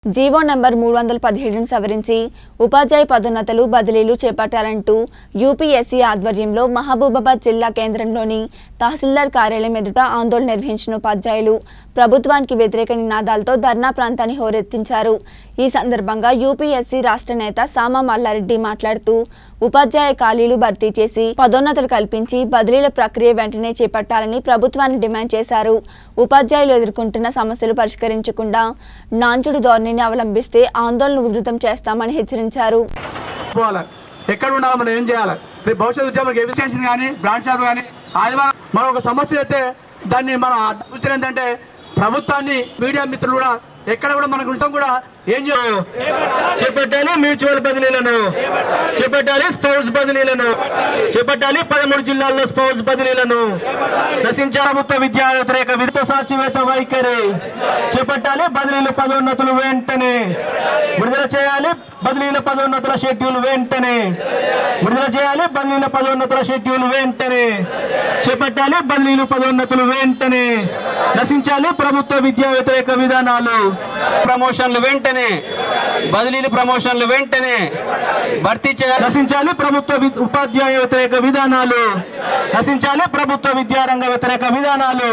GO number మూడు వందల పదిహేడును సవరించి ఉపాధ్యాయ పదోన్నతులు బదిలీలు చేపట్టాలంటూ యూపీఎస్సీ ఆధ్వర్యంలో మహబూబాబాద్ జిల్లా కేంద్రంలోని తహసీల్దార్ కార్యాలయం ఎదుట ఆందోళన నిర్వహించిన ఉపాధ్యాయులు ప్రభుత్వానికి వ్యతిరేక నినాదాలతో ధర్నా ప్రాంతాన్ని హోరెత్తించారు ఈ సందర్భంగా యూపీఎస్సీ రాష్ట్ర నేత సామా మల్లారెడ్డి మాట్లాడుతూ ఉపాధ్యాయ ఖాళీలు భర్తీ చేసి పదోన్నతులు కల్పించి బదిలీల ప్రక్రియ వెంటనే చేపట్టాలని ప్రభుత్వాన్ని డిమాండ్ చేశారు ఉపాధ్యాయులు ఎదుర్కొంటున్న సమస్యలు పరిష్కరించకుండా నాంచుడు ధోరణిని అవలంబిస్తే ఆందోళన ఉధృతం చేస్తామని హెచ్చరించారు పోవాలి ఎక్కడ ఉండాలి మనం ఏం చేయాలి రేపు భవిష్యత్ ఉద్యమానికి ఎఫిషియన్సీ కానీ బ్రాండ్ షాప్ కానీ ఆదివారం మనం ఒక సమస్య అయితే దాన్ని మనం సూచన ఏంటంటే ప్రభుత్వాన్ని మీడియా మిత్రులు కూడా ఎక్కడ కూడా మన గురించి కూడా ఏం చేయాలి చేపట్టాలి మ్యూచువల్ బదిలీలను చేపట్టాలి స్పౌస్ బదిలీలను చేపట్టాలి పదమూడు జిల్లాల్లో స్పౌస్ బదిలీలను నశించాలి ప్రభుత్వ విద్యా వ్యతిరేక విధ సాచివేత వైఖరి చేపట్టాలి బదిలీల పదోన్నతులు వెంటనే విడుదల చేయాలి బదిలీల పదోన్నతుల షెడ్యూల్ వెంటనే విడుదల చేయాలి బదిలీల పదోన్నతుల షెడ్యూల్ వెంటనే చేపట్టాలి బదిలీలు పదోన్నతులు వెంటనే నశించాలి ప్రభుత్వ విద్యా వ్యతిరేక విధానాలు ప్రమోషన్లు వెంటనే బదిలీలు ప్రమోషన్లు వెంటనే భర్తీ చేయాలి నశించాలి ప్రభుత్వ వి- ఉపాధ్యాయ వ్యతిరేక విధానాలు నశించాలి ప్రభుత్వ విద్యారంగ వ్యతిరేక విధానాలు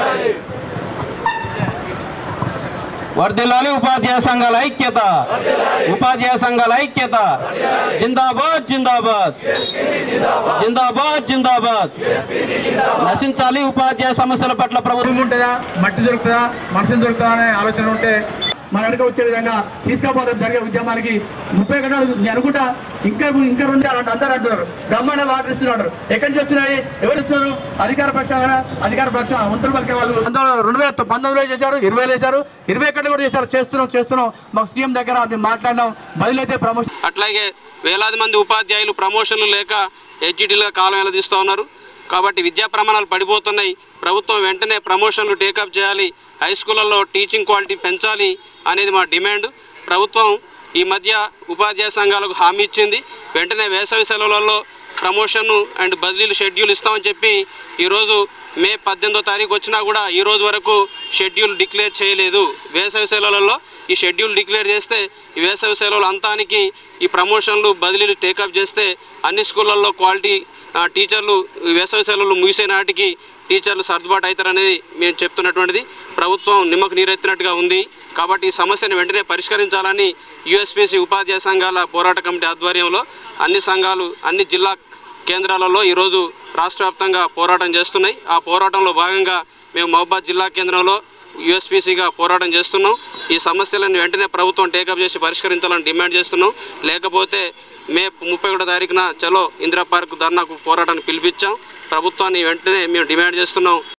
వర్ధిల్లాలి ఉపాధ్యాయ సంఘాల ఐక్యత ఉపాధ్యాయ సంఘాల ఐక్యత జిందాబాద్ జిందాబాద్ జిందాబాద్ జిందాబాద్ నశించాలి ఉపాధ్యాయ సమస్యల పట్ల ప్రభుత్వం భూమి ఉంటుందా మట్టి దొరుకుతుందా మనుషులు దొరుకుతుందా అనే ఆలోచన ఉంటే మన వెనక వచ్చే విధంగా తీసుకపోతే జరిగే ఉద్యమానికి ముప్పై గంటలు నేను అనుకుంటా ఇంకా ఇంకా రెండు అంటే అందరూ అంటున్నారు బ్రహ్మాండ వాటర్ ఇస్తున్నారు ఎక్కడి నుంచి వస్తున్నాయి ఎవరు ఇస్తున్నారు అధికార పక్షాన అధికార పక్ష వంతులు పలికే వాళ్ళు అందులో రెండు వేల పంతొమ్మిదిలో చేశారు ఇరవై చేశారు ఇరవై ఒకటి కూడా చేశారు చేస్తున్నాం చేస్తున్నాం మాకు సీఎం దగ్గర మేము మాట్లాడినాం బదిలైతే ప్రమోషన్ అట్లాగే వేలాది మంది ఉపాధ్యాయులు ప్రమోషన్లు లేక హెచ్జిటీలుగా కాలం వెల్లదీస్తూ ఉన్నారు కాబట్టి విద్యా ప్రమాణాలు పడిపోతున్నాయి ప్రభుత్వం వెంటనే ప్రమోషన్లు టేకప్ చేయాలి హై స్కూళ్ళల్లో టీచింగ్ క్వాలిటీ పెంచాలి అనేది మా డిమాండ్ ప్రభుత్వం ఈ మధ్య ఉపాధ్యాయ సంఘాలకు హామీ ఇచ్చింది వెంటనే వేసవి సెలవులలో ప్రమోషన్ అండ్ బదిలీలు షెడ్యూల్ ఇస్తామని చెప్పి ఈరోజు మే పద్దెనిమిదో తారీఖు వచ్చినా కూడా ఈ రోజు వరకు షెడ్యూల్ డిక్లేర్ చేయలేదు వేసవి సెలవులలో ఈ షెడ్యూల్ డిక్లేర్ చేస్తే ఈ వేసవి సెలవుల అంతానికి ఈ ప్రమోషన్లు బదిలీలు టేకప్ చేస్తే అన్ని స్కూళ్ళల్లో క్వాలిటీ ఆ, టీచర్లు ఈ వేసవి సెలవులు ముగిసే నాటికి టీచర్లు సర్దుబాటు అవుతారనేది మేము చెప్తున్నటువంటిది ప్రభుత్వం నిమ్మకు నీరెత్తినట్టుగా ఉంది కాబట్టి ఈ సమస్యను వెంటనే పరిష్కరించాలని యుఎస్పిసి ఉపాధ్యాయ సంఘాల పోరాట కమిటీ ఆధ్వర్యంలో అన్ని సంఘాలు అన్ని జిల్లా కేంద్రాలలో ఈరోజు రాష్ట్ర వ్యాప్తంగా పోరాటం చేస్తున్నాయి ఆ పోరాటంలో భాగంగా మేము మహబాద్ జిల్లా కేంద్రంలో యుఎస్పిసిగా పోరాటం చేస్తున్నాం ఈ సమస్యలను వెంటనే ప్రభుత్వం టేకప్ చేసి పరిష్కరించాలని డిమాండ్ చేస్తున్నాం లేకపోతే మే ముప్పై ఒకటో తారీఖున చలో ఇందిరా పార్క్ ధర్నాకు పోరాటాన్ని పిలిపించాం ప్రభుత్వాన్ని వెంటనే మేము డిమాండ్ చేస్తున్నాం